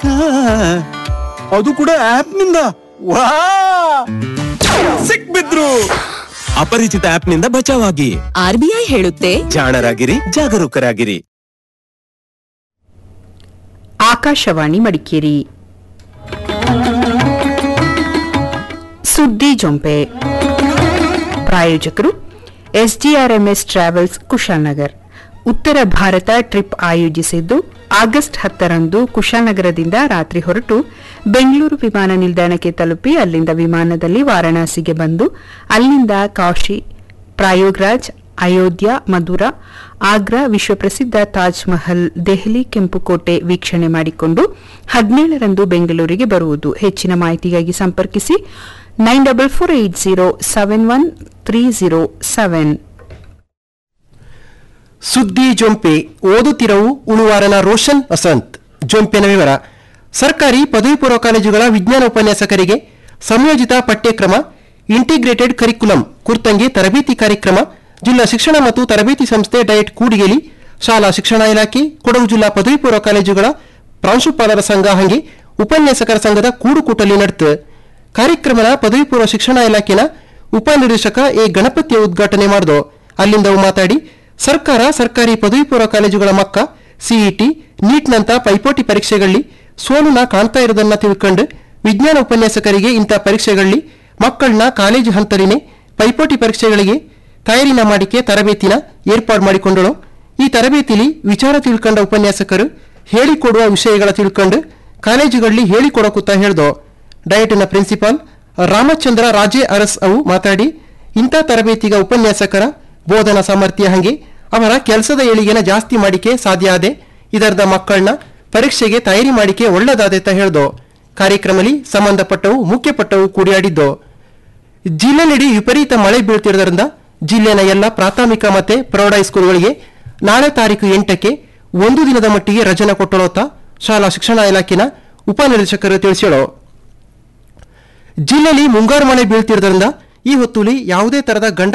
ಅದು ಕೂಡ ಆಪ್ ನಿಂದ ವಾ ಸಿಕ್ಬಿದ್ರು ಅಪರಿಚಿತ ಆಪ್ ನಿಂದ ಬಚಾವಾಗಿ ಆರ್ಬಿಐ ಹೇಳುತ್ತೆ ಜಾಣರಾಗಿರಿ ಜಾಗರೂಕರಾಗಿರಿ ಆಕಾಶವಾಣಿ ಮಡಿಕೇರಿ ಸುದ್ದಿ ಜೊಂಪೆ ಪ್ರಾಯೋಜಕರು ಎಸ್ಡಿಆರ್ಎಂಎಸ್ ಟ್ರಾವೆಲ್ಸ್ ಕುಶಾಲನಗರ್ ಉತ್ತರ ಭಾರತ ಟ್ರಿಪ್ ಆಯೋಜಿಸಿದ್ದು ಆಗಸ್ಟ್ ಹತ್ತರಂದು ಕುಶಾಲನಗರದಿಂದ ರಾತ್ರಿ ಹೊರಟು ಬೆಂಗಳೂರು ವಿಮಾನ ನಿಲ್ದಾಣಕ್ಕೆ ತಲುಪಿ ಅಲ್ಲಿಂದ ವಿಮಾನದಲ್ಲಿ ವಾರಾಣಸಿಗೆ ಬಂದು ಅಲ್ಲಿಂದ ಕಾಶಿ ಪ್ರಯಾಗ್ರಾಜ್ ಅಯೋಧ್ಯ ಮಧುರಾ ಆಗ್ರಾ ವಿಶ್ವಪ್ರಸಿದ್ಧ ತಾಜ್ ಮಹಲ್ ದೆಹಲಿ ಕೆಂಪುಕೋಟೆ ವೀಕ್ಷಣೆ ಮಾಡಿಕೊಂಡು ಹದಿನೇಳರಂದು ಬೆಂಗಳೂರಿಗೆ ಬರುವುದು ಹೆಚ್ಚಿನ ಮಾಹಿತಿಗಾಗಿ ಸಂಪರ್ಕಿಸಿ nine double four eight zero seven one three zero seven ಸುದ್ದಿ ಜೊಂಪೆ ಓದುತ್ತಿರವು ಉಳುವಾರನ ರೋಷನ್ ವಸಂತ್ ಜೊಂಪೆನ ವಿವರ ಸರ್ಕಾರಿ ಪದವಿ ಪೂರ್ವ ಕಾಲೇಜುಗಳ ವಿಜ್ಞಾನ ಉಪನ್ಯಾಸಕರಿಗೆ ಸಂಯೋಜಿತ ಪಠ್ಯಕ್ರಮ ಇಂಟಿಗ್ರೇಟೆಡ್ ಕರಿಕ್ಯುಲಂ ಕುರ್ತಂಗಿ ತರಬೇತಿ ಕಾರ್ಯಕ್ರಮ ಜಿಲ್ಲಾ ಶಿಕ್ಷಣ ಮತ್ತು ತರಬೇತಿ ಸಂಸ್ಥೆ ಡಯಟ್ ಕೂಡಿಗೆಲಿ ಶಾಲಾ ಶಿಕ್ಷಣ ಇಲಾಖೆ ಕೊಡಗು ಜಿಲ್ಲಾ ಪದವಿ ಪೂರ್ವ ಕಾಲೇಜುಗಳ ಪ್ರಾಂಶುಪಾಲರ ಸಂಘ ಹಂಗೆ ಉಪನ್ಯಾಸಕರ ಸಂಘದ ಕೂಡುಕೂಟಲಿ ನಡೆತು ಕಾರ್ಯಕ್ರಮದ ಪದವಿ ಪೂರ್ವ ಶಿಕ್ಷಣ ಇಲಾಖೆನ ಉಪನಿರ್ದೇಶಕ ಎ ಗಣಪತಿಯ ಉದ್ಘಾಟನೆ ಮಾಡಿದು ಅಲ್ಲಿಂದ ಅವು ಮಾತಾಡಿ ಸರ್ಕಾರ ಸರ್ಕಾರಿ ಪದವಿ ಪೂರ್ವ ಕಾಲೇಜುಗಳ ಮಕ್ಕ ಸಿಇಟಿ ನೀಟ್ನಂತ ಪೈಪೋಟಿ ಪರೀಕ್ಷೆಗಳಲ್ಲಿ ಸೋಲುನ ಕಾಣ್ತಾ ಇರೋದನ್ನ ತಿಳ್ಕೊಂಡು ವಿಜ್ಞಾನ ಉಪನ್ಯಾಸಕರಿಗೆ ಇಂಥ ಪರೀಕ್ಷೆಗಳಲ್ಲಿ ಮಕ್ಕಳನ್ನ ಕಾಲೇಜು ಹಂತಲಿನೇ ಪೈಪೋಟಿ ಪರೀಕ್ಷೆಗಳಿಗೆ ತಯಾರಿನ ಮಾಡಿಕೆ ತರಬೇತಿನ ಏರ್ಪಾಡು ಮಾಡಿಕೊಂಡಳು ಈ ತರಬೇತಿಲಿ ವಿಚಾರ ತಿಳ್ಕೊಂಡ ಉಪನ್ಯಾಸಕರು ಹೇಳಿಕೊಡುವ ವಿಷಯಗಳ ತಿಳ್ಕೊಂಡು ಕಾಲೇಜುಗಳಲ್ಲಿ ಹೇಳಿಕೊಡಕುತ್ತಾ ಹೇಳ್ದೋ ಡಯಟ್ನ ಪ್ರಿನ್ಸಿಪಾಲ್ ರಾಮಚಂದ್ರ ರಾಜೇ ಅರಸ್ ಅವು ಮಾತಾಡಿ ಇಂಥ ತರಬೇತಿಗ ಉಪನ್ಯಾಸಕರ ಬೋಧನಾ ಸಾಮರ್ಥ್ಯ ಹಂಗೆ ಅವರ ಕೆಲಸದ ಏಳಿಗೆನ ಜಾಸ್ತಿ ಮಾಡಿಕೆ ಸಾಧ್ಯ ಆದೆ ಇದರದ ಮಕ್ಕಳನ್ನ ಪರೀಕ್ಷೆಗೆ ತಯಾರಿ ಮಾಡಿಕೆ ಒಳ್ಳೆದಾದೆ ಅಂತ ಹೇಳ್ದೋ ಕಾರ್ಯಕ್ರಮದಲ್ಲಿ ಸಂಬಂಧಪಟ್ಟವು ಮುಖ್ಯಪಟ್ಟವು ಕೂಡಿಯಾಡಿದ್ದು ಜಿಲ್ಲೆನೆಡಿ ವಿಪರೀತ ಮಳೆ ಬೀಳ್ತಿರೋದ್ರಿಂದ ಜಿಲ್ಲೆನ ಎಲ್ಲ ಪ್ರಾಥಮಿಕ ಮತ್ತೆ ಪ್ರೌಢ ಹೈಸ್ಕೂಲ್ಗಳಿಗೆ ನಾಳೆ ತಾರೀಕು ಎಂಟಕ್ಕೆ ಒಂದು ದಿನದ ಮಟ್ಟಿಗೆ ರಜನೆ ಕೊಟ್ಟಳೋತ ಶಾಲಾ ಶಿಕ್ಷಣ ಇಲಾಖೆನ ಉಪನಿರ್ದೇಶಕರು ತಿಳಿಸಿಳೋ ಜಿಲ್ಲೆಯಲ್ಲಿ ಮುಂಗಾರು ಮಳೆ ಬೀಳ್ತಿರೋದ್ರಿಂದ ಈ ಹೊತ್ತುಲಿ ಯಾವುದೇ ತರದ ಗಂಡ